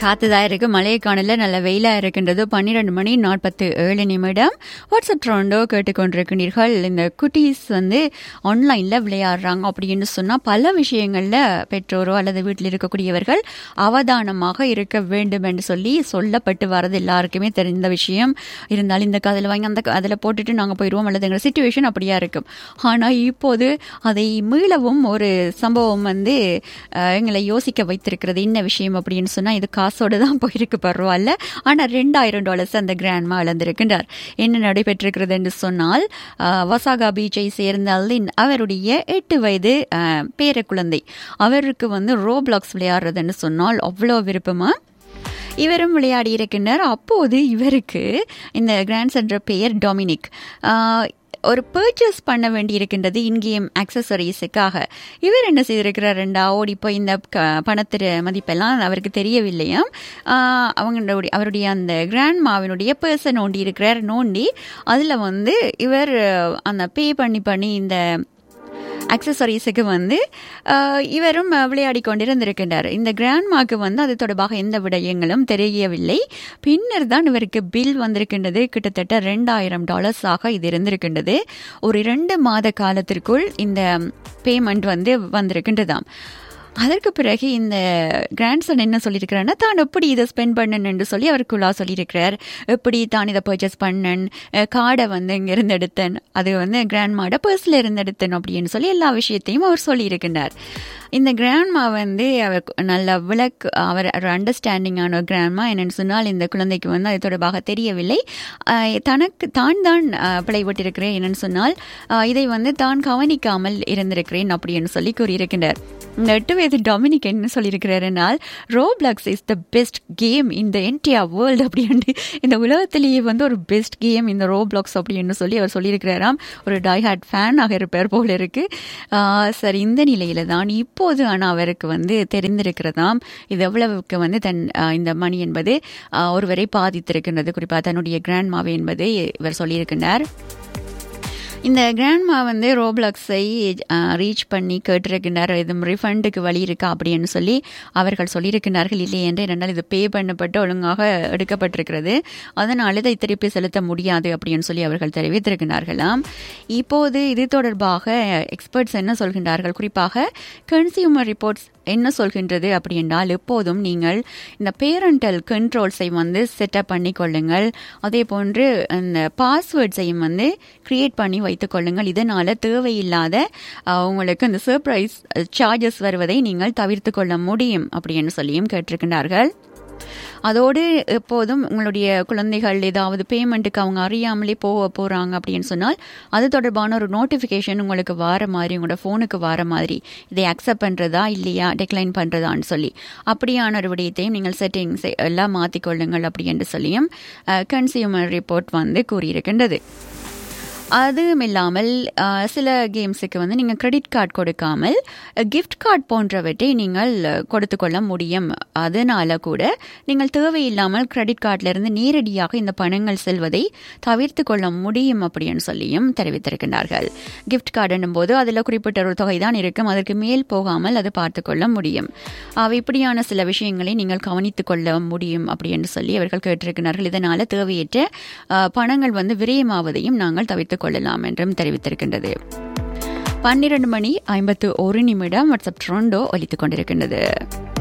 காத்துதான் இருக்கு மழையை காணல நல்ல வெயிலா இருக்கின்றது பன்னிரண்டு மணி நாற்பத்து ஏழு நிமிடம் வாட்ஸ்அப் ட்ரோண்டோ கேட்டுக்கொண்டிருக்கிறீர்கள் இந்த குட்டீஸ் வந்து ஆன்லைன்ல விளையாடுறாங்க அப்படின்னு சொன்னா பல விஷயங்கள்ல பெற்றோரோ அல்லது வீட்டில் இருக்கக்கூடியவர்கள் அவதானமாக இருக்க வேண்டும் என்று சொல்லி சொல்லப்பட்டு வரது எல்லாருக்குமே தெரிந்த விஷயம் இருந்தாலும் இந்த கதில் வாங்கி அந்த அதில் போட்டுட்டு நாங்கள் போயிடுவோம் அல்லதுங்கிற சுச்சுவேஷன் அப்படியா இருக்கும் ஆனால் இப்போது அதை மீளவும் ஒரு சம்பவம் வந்து அஹ், எங்களை யோசிக்க வைத்திருக்கிறது என்ன விஷயம் அப்படின்னு சொன்னால் இது காசோட தான் போயிருக்கு பரவாயில்ல ஆனால் ரெண்டாயிரம் டாலர்ஸ் அந்த கிராண்ட்மா இழந்திருக்கின்றார் என்ன நடைபெற்றிருக்கிறது என்று சொன்னால் அஹ், வசாகா பீச்சை சேர்ந்த அல்லின் அவருடைய எட்டு வயது அஹ், பேர குழந்தை அவருக்கு வந்து ரோப்ளாக்ஸ் விளையாடுறதுன்னு சொன்னால் அவ்வளோ விருப்பமா இவரும் விளையாடி இருக்கின்றார் அப்போது இவருக்கு இந்த கிராண்ட் சென்ற பெயர் டொமினிக் ஆஹ், ஒரு பர்ச்சேஸ் பண்ண வேண்டி இருக்கின்றது இன்கேம் அக்சசரிஸுக்காக இவர் என்ன செய்திருக்கிறார் ரெண்டா ஓடி போய் இந்த க- பணத்திர மதிப்பெல்லாம் அவருக்கு தெரியவில்லையாம் ஆஹ், அவங்களுடைய அவருடைய அந்த கிராண்ட் மாவினுடைய பர்சன் நோண்டி இருக்கிறார் நோண்டி அதில் வந்து இவர் அஹ், அந்த பே பண்ணி பண்ணி இந்த அக்சசரிஸுக்கு வந்து ஆஹ், இவரும் அஹ், விளையாடி கொண்டிருந்திருக்கின்றார் இந்த கிராண்ட்மாக்கு வந்து அது தொடர்பாக எந்த விடயங்களும் தெரியவில்லை பின்னர் தான் இவருக்கு பில் வந்திருக்கின்றது கிட்டத்தட்ட ரெண்டாயிரம் டாலர்ஸாக இது இருந்திருக்கின்றது ஒரு இரண்டு மாத காலத்திற்குள் இந்த பேமெண்ட் வந்து வந்திருக்கின்றதாம் அதற்கு பிறகு இந்த கிராண்ட்சன் என்ன சொல்லியிருக்கிறாருன்னா தான் எப்படி இதை ஸ்பெண்ட் பண்ணன் என்று சொல்லி அவருக்குள்ளா சொல்லியிருக்கிறார் எப்படி தான் இதை பர்ச்சேஸ் பண்ணன் கார்டை வந்து இங்கிருந்து எடுத்தேன் அது வந்து கிராண்ட்மாட பர்ஸில் இருந்து எடுத்தேன் அப்படின்னு சொல்லி எல்லா விஷயத்தையும் அவர் சொல்லியிருக்கின்றார் இந்த கிராண்ட்மா வந்து அவர் நல்ல விளக்கு அவர் ஒரு அண்டர்ஸ்டாண்டிங்கான ஒரு கிராண்ட்மா என்னன்னு சொன்னால் இந்த குழந்தைக்கு வந்து அது தொடர்பாக தெரியவில்லை ஆஹ் தனக்கு தான் தான் ஆஹ் பிழைப்பட்டிருக்கிறேன் என்னன்னு சொன்னால் ஆஹ் இதை வந்து தான் கவனிக்காமல் இருந்திருக்கிறேன் அப்படின்னு சொல்லி கூறியிருக்கின்றார் இந்த எட்டு வயது டொமினிக் என்ன சொல்லியிருக்கிறாருனால் Roblox is the best game இந்த என்டியா வேர்ல்டு அப்படின்னு இந்த உலகத்திலேயே வந்து ஒரு பெஸ்ட் கேம் இந்த ரோப்ளாக்ஸ் அப்படின்னு சொல்லி அவர் சொல்லியிருக்கிறாராம் ஒரு டைஹார்ட் ஃபேனாக இருப்பார் போல இருக்கு ஆஹ் சரி இந்த நிலையில தான் இப்போது ஆனால் அவருக்கு வந்து தெரிந்திருக்கிறதாம் இது எவ்வளவுக்கு வந்து தன் ஆஹ் இந்த மணி என்பது ஆஹ் ஒருவரை பாதித்திருக்கின்றது குறிப்பாக தன்னுடைய கிராண்ட்மாவை என்பதை இவர் சொல்லியிருக்கின்றார் இந்த கிராண்ட்மா வந்து ரோப்ளாக்ஸை ரீச் பண்ணி கேட்டிருக்கின்றார் எதுவும் ரிஃபண்டுக்கு வழி இருக்கா அப்படின்னு சொல்லி அவர்கள் சொல்லியிருக்கிறார்கள் இல்லை என்று என்னால் இது பே பண்ணப்பட்டு ஒழுங்காக எடுக்கப்பட்டிருக்கிறது அதனால் இதை திருப்பி செலுத்த முடியாது அப்படின்னு சொல்லி அவர்கள் தெரிவித்திருக்கிறார்களாம் இப்போது இது தொடர்பாக எக்ஸ்பர்ட்ஸ் என்ன சொல்கின்றார்கள் குறிப்பாக கன்சியூமர் ரிப்போர்ட்ஸ் என்ன சொல்கின்றது அப்படி என்றால் எப்போதும் நீங்கள் இந்த பேரண்டல் கண்ட்ரோல்ஸை வந்து செட்டப் பண்ணி கொள்ளுங்கள் அதே போன்று அந்த பாஸ்வேர்ட்ஸையும் வந்து கிரியேட் பண்ணி வைத்துக் கொள்ளுங்கள் இதனால தேவையில்லாத அஹ், உங்களுக்கு அந்த சர்ப்ரைஸ் சார்ஜஸ் வருவதை நீங்கள் தவிர்த்து கொள்ள முடியும் அப்படின்னு சொல்லியும் கேட்டிருக்கின்றார்கள் அதோடு எப்போதும் உங்களுடைய குழந்தைகள் ஏதாவது பேமெண்ட்டுக்கு அவங்க அறியாமலே போக போகிறாங்க அப்படின்னு சொன்னால் அது தொடர்பான ஒரு நோட்டிஃபிகேஷன் உங்களுக்கு வர மாதிரி உங்களோட ஃபோனுக்கு வர மாதிரி இதை அக்செப்ட் பண்ணுறதா இல்லையா டிக்ளைன் பண்ணுறதான்னு சொல்லி அப்படியான ஒரு விடயத்தையும் நீங்கள் செட்டிங்ஸ் எல்லாம் மாற்றிக்கொள்ளுங்கள் அப்படி என்று சொல்லியும் கன்சியூமர் ரிப்போர்ட் வந்து கூறியிருக்கின்றது அதுவும் இல்லாமல் அஹ், சில கேம்ஸுக்கு வந்து நீங்கள் கிரெடிட் கார்டு கொடுக்காமல் கிஃப்ட் கார்டு போன்றவற்றை நீங்கள் கொடுத்து கொள்ள முடியும் அதனால கூட நீங்கள் தேவையில்லாமல் கிரெடிட் கார்டிலிருந்து நேரடியாக இந்த பணங்கள் செல்வதை தவிர்த்து கொள்ள முடியும் அப்படின்னு சொல்லியும் தெரிவித்திருக்கின்றார்கள் கிஃப்ட் கார்டுன்னும் போது அதில் குறிப்பிட்ட ஒரு தொகை தான் இருக்கும் அதற்கு மேல் போகாமல் அது பார்த்து கொள்ள முடியும் அவை இப்படியான சில விஷயங்களை நீங்கள் கவனித்துக் கொள்ள முடியும் அப்படி என்று சொல்லி அவர்கள் கேட்டிருக்கிறார்கள் இதனால தேவையற்ற அஹ், பணங்கள் வந்து விரயமாவதையும் நாங்கள் தவிர்த்துக் கொள்ளலாம் என்றும் தெரிவித்திருக்கின்றது பன்னிரண்டு மணி ஐம்பத்து ஒரு நிமிடம் வாட்ஸ்அப் ட்ரோண்டோ ஒலித்துக் கொண்டிருக்கின்றது